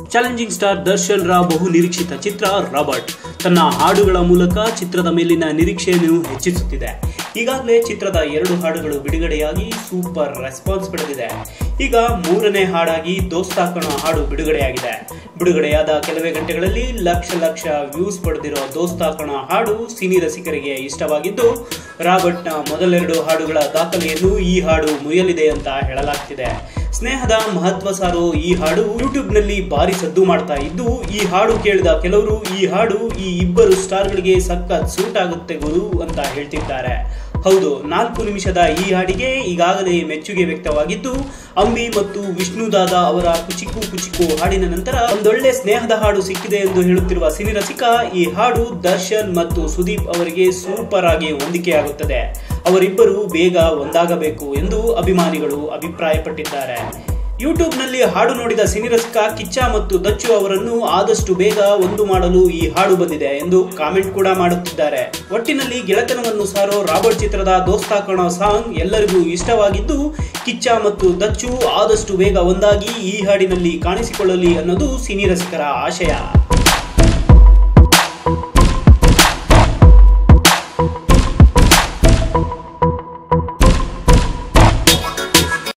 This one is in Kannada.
ಚಾಲೆಂಜಿಂಗ್ ಸ್ಟಾರ್ ದರ್ಶನ್ ರ ಬಹು ನಿರೀಕ್ಷಿತ ಚಿತ್ರ ರಾಬರ್ಟ್ ತನ್ನ ಹಾಡುಗಳ ಮೂಲಕ ಚಿತ್ರದ ಮೇಲಿನ ನಿರೀಕ್ಷೆಯನ್ನು ಹೆಚ್ಚಿಸುತ್ತಿದೆ ಈಗಾಗಲೇ ಚಿತ್ರದ ಎರಡು ಹಾಡುಗಳು ಬಿಡುಗಡೆಯಾಗಿ ಸೂಪರ್ ರೆಸ್ಪಾನ್ಸ್ ಪಡೆದಿದೆ ಈಗ ಮೂರನೇ ಹಾಡಾಗಿ ದೋಸ್ತಾಕಣ ಹಾಡು ಬಿಡುಗಡೆಯಾಗಿದೆ ಬಿಡುಗಡೆಯಾದ ಕೆಲವೇ ಗಂಟೆಗಳಲ್ಲಿ ಲಕ್ಷ ಲಕ್ಷ ವ್ಯೂಸ್ ಪಡೆದಿರೋ ದೋಸ್ತಾಕಣ ಹಾಡು ಸಿನಿ ರಸಿಕರಿಗೆ ಇಷ್ಟವಾಗಿದ್ದು ರಾಬರ್ಟ್ನ ಮೊದಲೆರಡು ಹಾಡುಗಳ ದಾಖಲೆಯನ್ನು ಈ ಹಾಡು ಮುರಿಯಲಿದೆ ಅಂತ ಹೇಳಲಾಗ್ತಿದೆ ಸ್ನೇಹದ ಮಹತ್ವ ಸಾರೋ ಈ ಹಾಡು ಯೂಟ್ಯೂಬ್ ನಲ್ಲಿ ಭಾರಿ ಸದ್ದು ಮಾಡ್ತಾ ಇದ್ದು ಈ ಹಾಡು ಕೇಳಿದ ಕೆಲವರು ಈ ಹಾಡು ಈ ಇಬ್ಬರು ಸ್ಟಾರ್ಗಳಿಗೆ ಸಖತ್ ಸೂಟ್ ಆಗುತ್ತೆ ಗುರು ಅಂತ ಹೇಳ್ತಿದ್ದಾರೆ ಹೌದು ನಾಲ್ಕು ನಿಮಿಷದ ಈ ಹಾಡಿಗೆ ಈಗಾಗಲೇ ಮೆಚ್ಚುಗೆ ವ್ಯಕ್ತವಾಗಿದ್ದು ಅಂಬಿ ಮತ್ತು ವಿಷ್ಣುದಾದ ಅವರ ಕುಚಿಕು ಕುಚಿಕು ಹಾಡಿನ ನಂತರ ಒಂದೊಳ್ಳೆ ಸ್ನೇಹದ ಹಾಡು ಸಿಕ್ಕಿದೆ ಎಂದು ಹೇಳುತ್ತಿರುವ ಸಿನಿ ರಸಿಕ ಈ ಹಾಡು ದರ್ಶನ್ ಮತ್ತು ಸುದೀಪ್ ಅವರಿಗೆ ಸೂಪರ್ ಆಗಿ ಹೊಂದಿಕೆಯಾಗುತ್ತದೆ ಅವರಿಬ್ಬರು ಬೇಗ ಒಂದಾಗಬೇಕು ಎಂದು ಅಭಿಮಾನಿಗಳು ಅಭಿಪ್ರಾಯಪಟ್ಟಿದ್ದಾರೆ ಯೂಟ್ಯೂಬ್ ನಲ್ಲಿ ಹಾಡು ನೋಡಿದ ಸಿನಿರಸಿಕ ಕಿಚ್ಚ ಮತ್ತು ದಚ್ಚು ಅವರನ್ನು ಆದಷ್ಟು ಬೇಗ ಒಂದು ಮಾಡಲು ಈ ಹಾಡು ಬಂದಿದೆ ಎಂದು ಕಾಮೆಂಟ್ ಕೂಡ ಮಾಡುತ್ತಿದ್ದಾರೆ ಒಟ್ಟಿನಲ್ಲಿ ಗೆಳೆತನವನ್ನು ಸಾರೋ ರಾಬರ್ಟ್ ಚಿತ್ರದ ದೋಸ್ತಾಕಣ ಸಾಂಗ್ ಎಲ್ಲರಿಗೂ ಇಷ್ಟವಾಗಿದ್ದು ಕಿಚ್ಚ ಮತ್ತು ದಚ್ಚು ಆದಷ್ಟು ಬೇಗ ಒಂದಾಗಿ ಈ ಹಾಡಿನಲ್ಲಿ ಕಾಣಿಸಿಕೊಳ್ಳಲಿ ಅನ್ನೋದು ಸಿನಿ ರಸಿಕರ ಆಶಯ